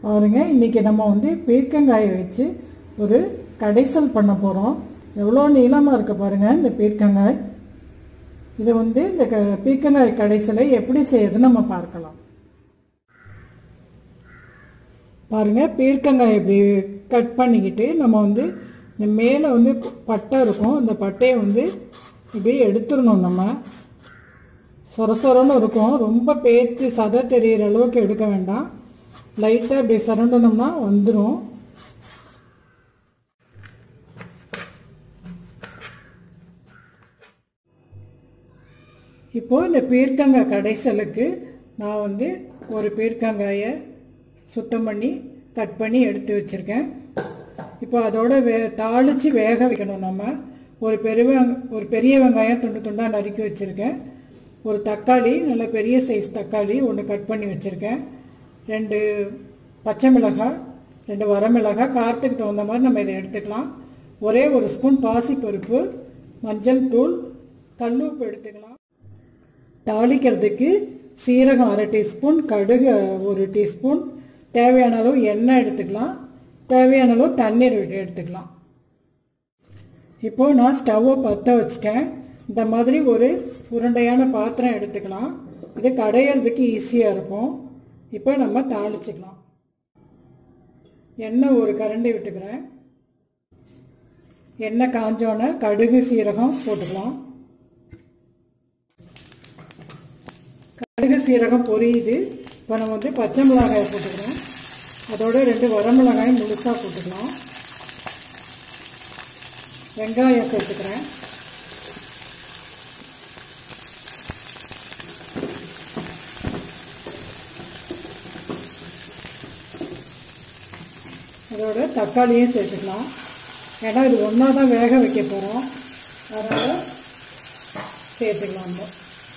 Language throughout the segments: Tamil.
பாருங்க இன்றைக்கி நம்ம வந்து பீர்க்கங்காயை வச்சு ஒரு கடைசல் பண்ண போகிறோம் எவ்வளோ நீளமாக இருக்கு பாருங்கள் இந்த பீர்க்கங்காய் இது வந்து இந்த க பீர்க்கங்காய் கடைசலை எப்படி செய்யறதுன்னு நம்ம பார்க்கலாம் பாருங்க பீர்க்கங்காய் இப்படி கட் பண்ணிக்கிட்டு நம்ம வந்து இந்த மேலே வந்து பட்டை இருக்கும் இந்த பட்டையை வந்து இப்படி எடுத்துடணும் நம்ம சொர சொரன்னு இருக்கும் ரொம்ப பேத்து சதை தெரியிற அளவுக்கு எடுக்க வேண்டாம் லைட்டாக இப்படி சரண்டனோம்னா வந்துடும் இப்போது இந்த பீர்க்கங்காய் கடைசலுக்கு நான் வந்து ஒரு பீர்க்கங்காயை சுத்தம் பண்ணி கட் பண்ணி எடுத்து வச்சுருக்கேன் இப்போ அதோட வே தாளித்து வேக வைக்கணும் நம்ம ஒரு பெரிய வெங்க- ஒரு பெரிய வெங்காயம் துண்டு துண்டாக நறுக்கி வச்சுருக்கேன் ஒரு தக்காளி நல்ல பெரிய சைஸ் தக்காளி ஒன்று கட் பண்ணி வச்சுருக்கேன் ரெண்டு பச்சை மிளகாய் ரெண்டு வரமிளகாய் காரத்துக்கு தகுந்த மாதிரி நம்ம இதை எடுத்துக்கலாம் ஒரே ஒரு ஸ்பூன் பாசிப்பருப்பு மஞ்சள் தூள் கல்லுப்பு எடுத்துக்கலாம் தாளிக்கிறதுக்கு சீரகம் அரை டீஸ்பூன் கடுகு ஒரு டீஸ்பூன் தேவையான அளவு எண்ணெய் எடுத்துக்கலாம் தேவையான அளவு தண்ணீர் விட்டு எடுத்துக்கலாம் இப்போது நான் ஸ்டவ்வை பற்ற வச்சிட்டேன் இந்த மாதிரி ஒரு உருண்டையான பாத்திரம் எடுத்துக்கலாம் இது கடையிறதுக்கு ஈஸியாக இருக்கும் இப்போ நம்ம தாளிச்சுக்கலாம் எண்ணெய் ஒரு கரண்டி விட்டுக்கிறேன் எண்ணெய் காஞ்சோன்னே கடுகு சீரகம் போட்டுக்கலாம் கடுகு சீரகம் பொரியுது இப்போ நம்ம வந்து பச்சை மிளகாயை போட்டுக்கிறோம் அதோட ரெண்டு வரமிளகாயும் முழுசாக போட்டுக்கலாம் வெங்காயம் சேர்த்துக்கிறேன் அதோட தக்காளியும் சேர்த்துக்கலாம் ஏன்னா இது ஒன்றா தான் வேக வைக்க போகிறோம் அதனால் சேர்த்துக்கலாம் நம்ம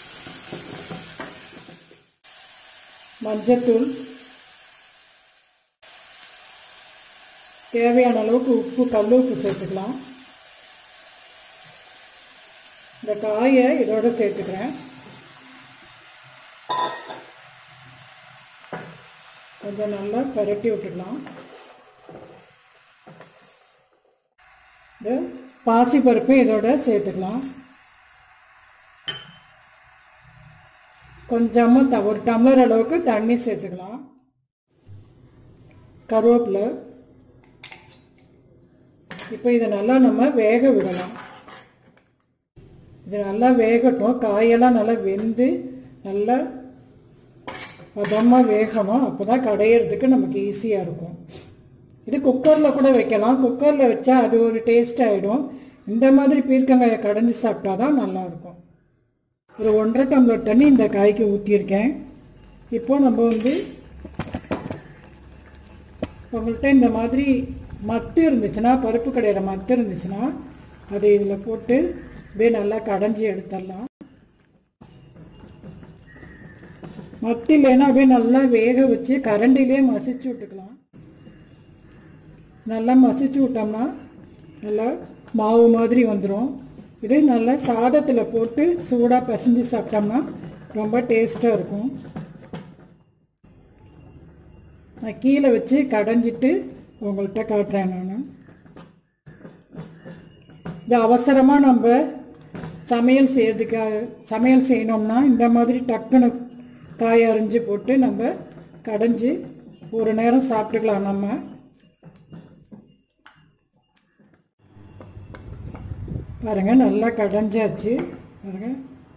மஞ்சத்தூள் தேவையான அளவுக்கு உப்பு கல் உப்பு சேர்த்துக்கலாம் இந்த காயை இதோட சேர்த்துக்கிறேன் கொஞ்சம் நல்லா பரட்டி விட்டுக்கலாம் இந்த பாசிப்பருப்பு இதோட சேர்த்துக்கலாம் கொஞ்சமாக த ஒரு டம்ளர் அளவுக்கு தண்ணி சேர்த்துக்கலாம் கருவேப்பிலை இப்போ இதை நல்லா நம்ம வேக விடலாம் இது நல்லா வேகட்டும் காயெல்லாம் நல்லா வெந்து நல்லா பதமாக வேகணும் அப்போ தான் கடையிறதுக்கு நமக்கு ஈஸியாக இருக்கும் இது குக்கரில் கூட வைக்கலாம் குக்கரில் வச்சா அது ஒரு டேஸ்ட் ஆகிடும் இந்த மாதிரி பீர்க்கங்காயை கடைஞ்சி சாப்பிட்டா தான் நல்லாயிருக்கும் ஒரு ஒன்றரை டம்ளர் தண்ணி இந்த காய்க்கு ஊற்றியிருக்கேன் இப்போ நம்ம வந்து உங்கள்கிட்ட இந்த மாதிரி மத்து இருந்துச்சுன்னா பருப்பு கடையிற மத்து இருந்துச்சுன்னா அதை இதில் போட்டு அப்படியே நல்லா கடைஞ்சி எடுத்துடலாம் மத்து இல்லைன்னா அப்படியே நல்லா வேக வச்சு கரண்டிலே மசிச்சு விட்டுக்கலாம் நல்லா மசிச்சு விட்டோம்னா நல்லா மாவு மாதிரி வந்துடும் இது நல்லா சாதத்தில் போட்டு சூடாக பிசைஞ்சு சாப்பிட்டோம்னா ரொம்ப டேஸ்ட்டாக இருக்கும் நான் கீழே வச்சு கடைஞ்சிட்டு உங்கள்கிட்ட காட்டுறேன் நான் இது அவசரமாக நம்ம சமையல் செய்யறதுக்காக சமையல் செய்யணும்னா இந்த மாதிரி டக்குன்னு காய் அரிஞ்சு போட்டு நம்ம கடைஞ்சி ஒரு நேரம் சாப்பிட்டுக்கலாம் நம்ம பாருங்க நல்லா கடைஞ்சாச்சு பாருங்க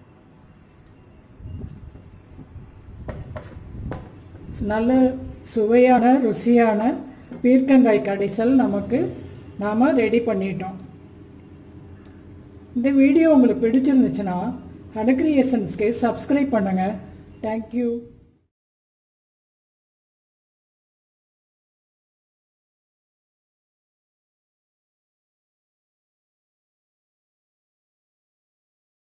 நல்ல சுவையான ருசியான பீர்க்கங்காய் கடைசல் நமக்கு நாம் ரெடி பண்ணிட்டோம் இந்த வீடியோ உங்களுக்கு பிடிச்சிருந்துச்சுன்னா ஹனக்ரியேஷன்ஸ்க்கு சப்ஸ்கிரைப் பண்ணுங்கள் தேங்க்யூ